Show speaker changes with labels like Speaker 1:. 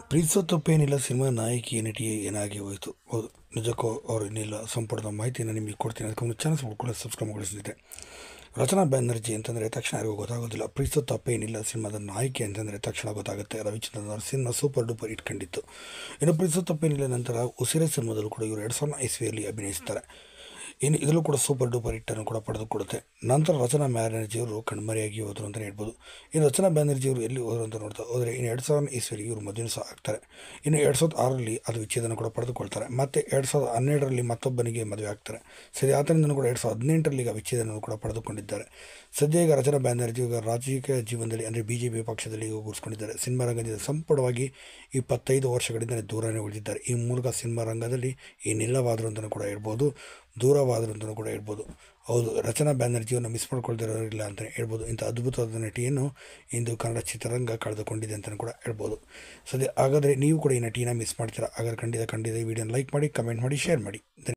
Speaker 1: ಪ್ರೀತಿಸೋ ತಪ್ಪೇನಿಲ್ಲ ಸಿನಿಮಾ ನಾಯಕಿ ನಟಿ ಏನಾಗಿ ಹೋಯಿತು ಹೌದು ನಿಜಕ್ಕೂ ಅವ್ರು ಇನ್ನಿಲ್ಲ ಸಂಪೂರ್ಣ ಮಾಹಿತಿಯನ್ನು ನಿಮಗೆ ಕೊಡ್ತೀನಿ ಅದಕ್ಕೆ ಒಂದು ಚಾನಲ್ ಕೂಡ ಸಬ್ಸ್ಕ್ರೈಬ್ ಮಾಡಿಸಿದ್ದೆ ರಚನಾ ಬ್ಯಾನರ್ಜಿ ಅಂತಂದರೆ ತಕ್ಷಣ ಯಾರಿಗೂ ಗೊತ್ತಾಗೋದಿಲ್ಲ ಪ್ರೀತಿಸೋ ತಪ್ಪೇನಿಲ್ಲ ಸಿನಿಮಾದ ನಾಯಕಿ ಅಂತಂದರೆ ತಕ್ಷಣ ಗೊತ್ತಾಗುತ್ತೆ ರವಿಚಂದ್ರನ್ ಅವರ ಸಿನಿಮಾ ಸೂಪರ್ ಡೂಪರ್ ಇಟ್ಕೊಂಡಿತ್ತು ಇನ್ನು ಪ್ರೀತಿಸೋ ತಪ್ಪೇನಿಲ್ಲ ನಂತರ ಉಸಿರೇ ಸಿನಿಮಾದಲ್ಲೂ ಕೂಡ ಇವರು ಎರಡು ಸಾವಿರದ ಇಸ್ವಿಯಲ್ಲಿ ಅಭಿನಯಿಸ್ತಾರೆ ಇನ್ನು ಇದರಲ್ಲೂ ಕೂಡ ಸೂಪರ್ ಡೂಪರ್ ಹಿಟ್ಟನ್ನು ಕೂಡ ಪಡೆದುಕೊಡುತ್ತೆ ನಂತರ ರಚನಾ ಬ್ಯಾನರ್ಜಿಯವರು ಕಣ್ಮರೆಯಾಗಿ ಹೋದರು ಅಂತಲೇ ಹೇಳ್ಬೋದು ಇನ್ನು ರಚನಾ ಬ್ಯಾನರ್ಜಿಯವರು ಎಲ್ಲಿ ಹೋದರು ಅಂತ ನೋಡ್ತಾ ಹೋದರೆ ಇನ್ನು ಎರಡು ಸಾವಿರದ ಇಸ್ವಿಯಲ್ಲಿ ಇವರು ಮದುವೆ ಸಹ ಆಗ್ತಾರೆ ಇನ್ನು ಎರಡು ಸಾವಿರದ ಆರರಲ್ಲಿ ಅದು ವಿಚ್ಛೇದನ ಕೂಡ ಪಡೆದುಕೊಳ್ತಾರೆ ಮತ್ತು ಎರಡು ಸಾವಿರದ ಹನ್ನೆರಡರಲ್ಲಿ ಮತ್ತೊಬ್ಬನಿಗೆ ಮದುವೆ ಆಗ್ತಾರೆ ಸರಿ ಆತನಿಂದ ಕೂಡ ಎರಡು ಸಾವಿರದ ಹದಿನೆಂಟರಲ್ಲಿ ಈಗ ವಿಚ್ಛೇದನ ಕೂಡ ಪಡೆದುಕೊಂಡಿದ್ದಾರೆ ಸದ್ಯ ಈಗ ರಚನಾ ಬ್ಯಾನರ್ಜಿ ಈಗ ರಾಜಕೀಯ ಜೀವನದಲ್ಲಿ ಅಂದರೆ ಬಿ ಜೆ ಪಿ ಪಕ್ಷದಲ್ಲಿ ಈಗ ಕೂರಿಸ್ಕೊಂಡಿದ್ದಾರೆ ಸಿನಿಮಾ ರಂಗದಿಂದ ಸಂಪೂರ್ಣವಾಗಿ ಇಪ್ಪತ್ತೈದು ವರ್ಷಗಳಿಂದ ದೂರನೇ ಉಳಿದಿದ್ದಾರೆ ಈ ಮೂಲಕ ಸಿನಿಮಾ ರಂಗದಲ್ಲಿ ಏನಿಲ್ಲವಾದರು ಅಂತಲೂ ಕೂಡ ಹೇಳ್ಬೋದು ದೂರವಾದರು ಅಂತಲೂ ಕೂಡ ಹೇಳ್ಬೋದು ಹೌದು ರಚನಾ ಬ್ಯಾನರ್ಜಿಯನ್ನು ಮಿಸ್ ಮಾಡ್ಕೊಳ್ತಿರೋರಿಲ್ಲ ಅಂತಲೇ ಹೇಳ್ಬೋದು ಇಂಥ ಅದ್ಭುತವಾದ ನಟಿಯನ್ನು ಇಂದು ಕನ್ನಡ ಚಿತ್ರರಂಗ ಕಳೆದುಕೊಂಡಿದೆ ಅಂತಲೂ ಕೂಡ ಹೇಳ್ಬೋದು ಸದ್ಯ ಹಾಗಾದರೆ ನೀವು ಕೂಡ ಈ ನಟಿಯನ್ನು ಮಿಸ್ ಮಾಡ್ತೀರಾ ಹಾಗಾದ್ರೆ ಖಂಡಿತ ಖಂಡಿತ ಈ ವಿಡಿಯೋನ ಲೈಕ್ ಮಾಡಿ ಕಮೆಂಟ್ ಮಾಡಿ ಶೇರ್ ಮಾಡಿ